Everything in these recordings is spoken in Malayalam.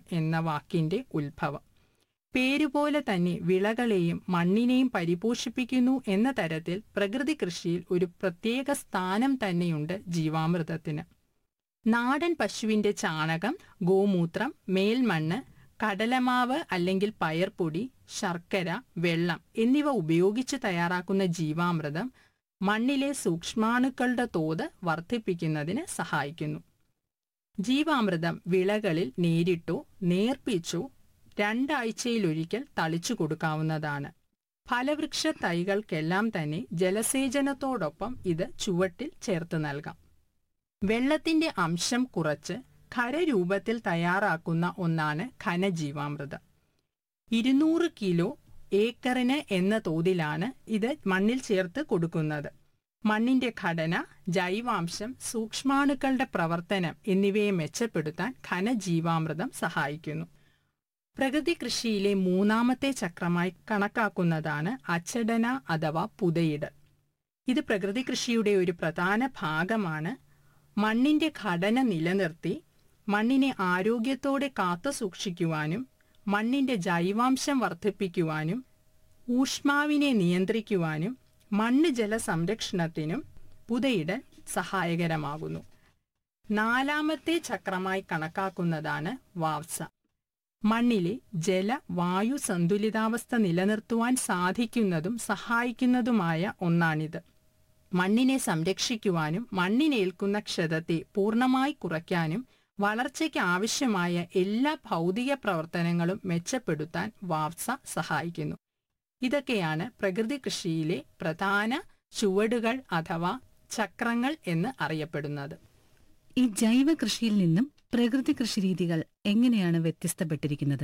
എന്ന വാക്കിന്റെ ഉത്ഭവം പേരുപോലെ തന്നെ വിളകളെയും മണ്ണിനെയും പരിപോഷിപ്പിക്കുന്നു എന്ന തരത്തിൽ പ്രകൃതി കൃഷിയിൽ ഒരു പ്രത്യേക സ്ഥാനം തന്നെയുണ്ട് ജീവാമൃതത്തിന് നാടൻ പശുവിന്റെ ചാണകം ഗോമൂത്രം മേൽമണ്ണ് കടലമാവ് അല്ലെങ്കിൽ പയർപ്പൊടി ശർക്കര വെള്ളം എന്നിവ ഉപയോഗിച്ച് തയ്യാറാക്കുന്ന ജീവാമൃതം മണ്ണിലെ സൂക്ഷ്മാണുക്കളുടെ തോത് വർദ്ധിപ്പിക്കുന്നതിന് സഹായിക്കുന്നു ജീവാമൃതം വിളകളിൽ നേരിട്ടോ നേർപ്പിച്ചോ രണ്ടാഴ്ചയിലൊരിക്കൽ തളിച്ചു കൊടുക്കാവുന്നതാണ് ഫലവൃക്ഷ തൈകൾക്കെല്ലാം തന്നെ ജലസേചനത്തോടൊപ്പം ഇത് ചുവട്ടിൽ ചേർത്ത് നൽകാം വെള്ളത്തിന്റെ അംശം കുറച്ച് ഖരരൂപത്തിൽ തയ്യാറാക്കുന്ന ഒന്നാണ് ഘനജീവാമൃതം ഇരുന്നൂറ് കിലോ ഏക്കറിന് എന്ന തോതിലാണ് ഇത് മണ്ണിൽ ചേർത്ത് കൊടുക്കുന്നത് മണ്ണിന്റെ ഘടന ജൈവാംശം സൂക്ഷ്മാണുക്കളുടെ പ്രവർത്തനം എന്നിവയെ മെച്ചപ്പെടുത്താൻ ഘനജീവാമൃതം സഹായിക്കുന്നു പ്രകൃതി കൃഷിയിലെ മൂന്നാമത്തെ ചക്രമായി കണക്കാക്കുന്നതാണ് അച്ചടന അഥവാ പുതയിടൽ ഇത് പ്രകൃതി കൃഷിയുടെ ഒരു പ്രധാന ഭാഗമാണ് മണ്ണിന്റെ ഘടന നിലനിർത്തി മണ്ണിനെ ആരോഗ്യത്തോടെ കാത്തു സൂക്ഷിക്കുവാനും മണ്ണിന്റെ ജൈവാംശം വർദ്ധിപ്പിക്കുവാനും ഊഷ്മാവിനെ നിയന്ത്രിക്കുവാനും മണ്ണ് ജല സംരക്ഷണത്തിനും പുതയിടൽ സഹായകരമാകുന്നു നാലാമത്തെ ചക്രമായി കണക്കാക്കുന്നതാണ് വാവ്സ മണ്ണിലെ ജല വായു സന്തുലിതാവസ്ഥ നിലനിർത്തുവാൻ സാധിക്കുന്നതും സഹായിക്കുന്നതുമായ ഒന്നാണിത് മണ്ണിനെ സംരക്ഷിക്കുവാനും മണ്ണിനേൽക്കുന്ന ക്ഷതത്തെ പൂർണ്ണമായി കുറയ്ക്കാനും വളർച്ചയ്ക്ക് ആവശ്യമായ എല്ലാ ഭൗതിക പ്രവർത്തനങ്ങളും മെച്ചപ്പെടുത്താൻ വാവ്സ സഹായിക്കുന്നു ഇതൊക്കെയാണ് പ്രകൃതി കൃഷിയിലെ പ്രധാന ചുവടുകൾ അഥവാ ചക്രങ്ങൾ എന്ന് അറിയപ്പെടുന്നത് ഈ ജൈവ കൃഷിയിൽ നിന്നും പ്രകൃതി കൃഷി രീതികൾ എങ്ങനെയാണ് വ്യത്യസ്തപ്പെട്ടിരിക്കുന്നത്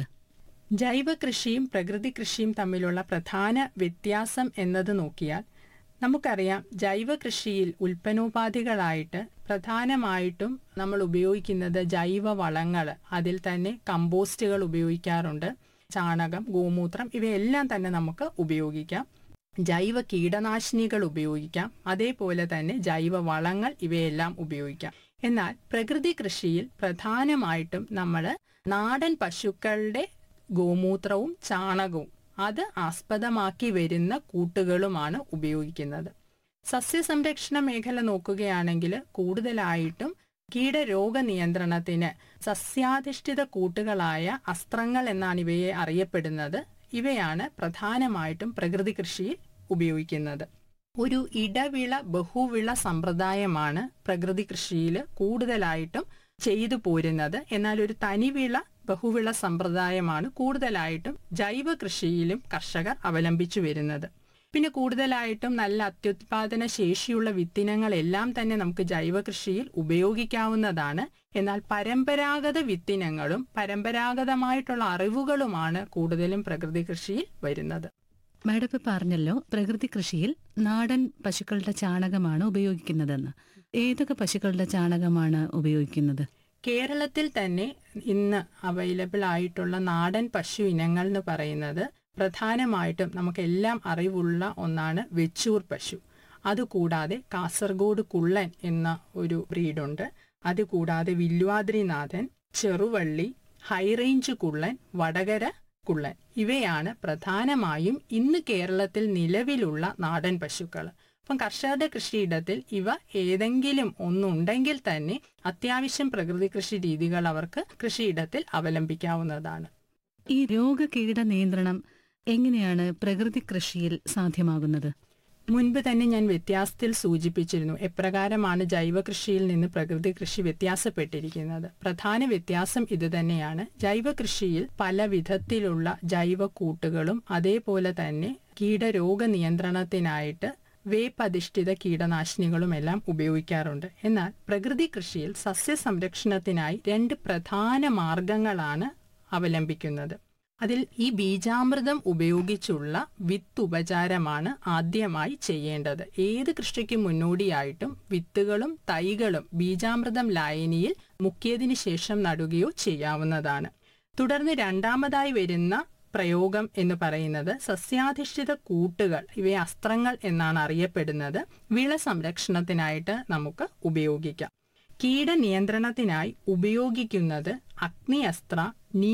ജൈവ കൃഷിയും പ്രകൃതി കൃഷിയും തമ്മിലുള്ള പ്രധാന വ്യത്യാസം എന്നത് നോക്കിയാൽ നമുക്കറിയാം ജൈവ കൃഷിയിൽ ഉൽപ്പന്നോപാധികളായിട്ട് പ്രധാനമായിട്ടും നമ്മൾ ഉപയോഗിക്കുന്നത് ജൈവ വളങ്ങൾ അതിൽ തന്നെ കമ്പോസ്റ്റുകൾ ഉപയോഗിക്കാറുണ്ട് ചാണകം ഗോമൂത്രം ഇവയെല്ലാം തന്നെ നമുക്ക് ഉപയോഗിക്കാം ജൈവ കീടനാശിനികൾ ഉപയോഗിക്കാം അതേപോലെ തന്നെ ജൈവ വളങ്ങൾ ഇവയെല്ലാം ഉപയോഗിക്കാം എന്നാൽ പ്രകൃതി കൃഷിയിൽ പ്രധാനമായിട്ടും നമ്മൾ നാടൻ പശുക്കളുടെ ഗോമൂത്രവും ചാണകവും അത് ആസ്പദമാക്കി വരുന്ന കൂട്ടുകളുമാണ് ഉപയോഗിക്കുന്നത് സസ്യസംരക്ഷണ മേഖല നോക്കുകയാണെങ്കിൽ കൂടുതലായിട്ടും കീടരോഗ നിയന്ത്രണത്തിന് സസ്യാധിഷ്ഠിത കൂട്ടുകളായ അസ്ത്രങ്ങൾ എന്നാണ് ഇവയെ അറിയപ്പെടുന്നത് ഇവയാണ് പ്രധാനമായിട്ടും പ്രകൃതി കൃഷിയിൽ ഉപയോഗിക്കുന്നത് ഒരു ഇടവിള ബഹുവിള സമ്പ്രദായമാണ് പ്രകൃതി കൃഷിയിൽ കൂടുതലായിട്ടും ചെയ്തു പോരുന്നത് എന്നാൽ ഒരു തനിവിള ബഹുവിള സമ്പ്രദായമാണ് കൂടുതലായിട്ടും ജൈവ കൃഷിയിലും കർഷകർ അവലംബിച്ചു വരുന്നത് പിന്നെ കൂടുതലായിട്ടും നല്ല അത്യുത്പാദന ശേഷിയുള്ള വിത്തിനങ്ങളെല്ലാം തന്നെ നമുക്ക് ജൈവ കൃഷിയിൽ ഉപയോഗിക്കാവുന്നതാണ് എന്നാൽ പരമ്പരാഗത വിത്തിനങ്ങളും പരമ്പരാഗതമായിട്ടുള്ള അറിവുകളുമാണ് കൂടുതലും പ്രകൃതി കൃഷിയിൽ വരുന്നത് മാഡം ഇപ്പൊ പറഞ്ഞല്ലോ പ്രകൃതി കൃഷിയിൽ നാടൻ പശുക്കളുടെ ചാണകമാണ് ഉപയോഗിക്കുന്നതെന്ന് ഏതൊക്കെ പശുക്കളുടെ ചാണകമാണ് ഉപയോഗിക്കുന്നത് കേരളത്തിൽ തന്നെ ഇന്ന് അവൈലബിൾ ആയിട്ടുള്ള നാടൻ പശു ഇനങ്ങൾ എന്ന് പറയുന്നത് പ്രധാനമായിട്ടും നമുക്കെല്ലാം അറിവുള്ള ഒന്നാണ് വെച്ചൂർ പശു അതുകൂടാതെ കാസർഗോഡ് കുള്ളൻ എന്ന ഒരു ബ്രീഡുണ്ട് അതുകൂടാതെ വില്വാദ്രിനാഥൻ ചെറുവള്ളി ഹൈറേഞ്ച് കുള്ളൻ വടകര കുള്ളൻ ഇവയാണ് പ്രധാനമായും ഇന്ന് കേരളത്തിൽ നിലവിലുള്ള നാടൻ പശുക്കൾ അപ്പം കർഷകരുടെ കൃഷിയിടത്തിൽ ഇവ ഏതെങ്കിലും ഒന്നുണ്ടെങ്കിൽ തന്നെ അത്യാവശ്യം പ്രകൃതി കൃഷി രീതികൾ അവർക്ക് കൃഷിയിടത്തിൽ അവലംബിക്കാവുന്നതാണ് ഈ രോഗകീട നിയന്ത്രണം എങ്ങനെയാണ് പ്രകൃതി കൃഷിയിൽ സാധ്യമാകുന്നത് മുൻപ് തന്നെ ഞാൻ വ്യത്യാസത്തിൽ സൂചിപ്പിച്ചിരുന്നു എപ്രകാരമാണ് ജൈവ കൃഷിയിൽ നിന്ന് പ്രകൃതി കൃഷി വ്യത്യാസപ്പെട്ടിരിക്കുന്നത് പ്രധാന വ്യത്യാസം ഇതുതന്നെയാണ് ജൈവ കൃഷിയിൽ പല വിധത്തിലുള്ള ജൈവ കൂട്ടുകളും അതേപോലെ തന്നെ കീടരോഗ നിയന്ത്രണത്തിനായിട്ട് വേപ്പധിഷ്ഠിത കീടനാശിനികളും എല്ലാം ഉപയോഗിക്കാറുണ്ട് എന്നാൽ പ്രകൃതി കൃഷിയിൽ സസ്യ സംരക്ഷണത്തിനായി രണ്ട് പ്രധാന മാർഗങ്ങളാണ് അവലംബിക്കുന്നത് അതിൽ ഈ ബീജാമൃതം ഉപയോഗിച്ചുള്ള വിത്ത് ഉപചാരമാണ് ആദ്യമായി ചെയ്യേണ്ടത് ഏത് കൃഷിക്ക് മുന്നോടിയായിട്ടും വിത്തുകളും തൈകളും ബീജാമൃതം ലായനിയിൽ മുക്കിയതിനു ശേഷം നടുകയോ ചെയ്യാവുന്നതാണ് തുടർന്ന് രണ്ടാമതായി വരുന്ന പ്രയോഗം എന്ന് പറയുന്നത് സസ്യാധിഷ്ഠിത കൂട്ടുകൾ ഇവയെ അസ്ത്രങ്ങൾ എന്നാണ് അറിയപ്പെടുന്നത് വിള സംരക്ഷണത്തിനായിട്ട് നമുക്ക് ഉപയോഗിക്കാം കീടനിയന്ത്രണത്തിനായി ഉപയോഗിക്കുന്നത് അഗ്നിയസ്ത്ര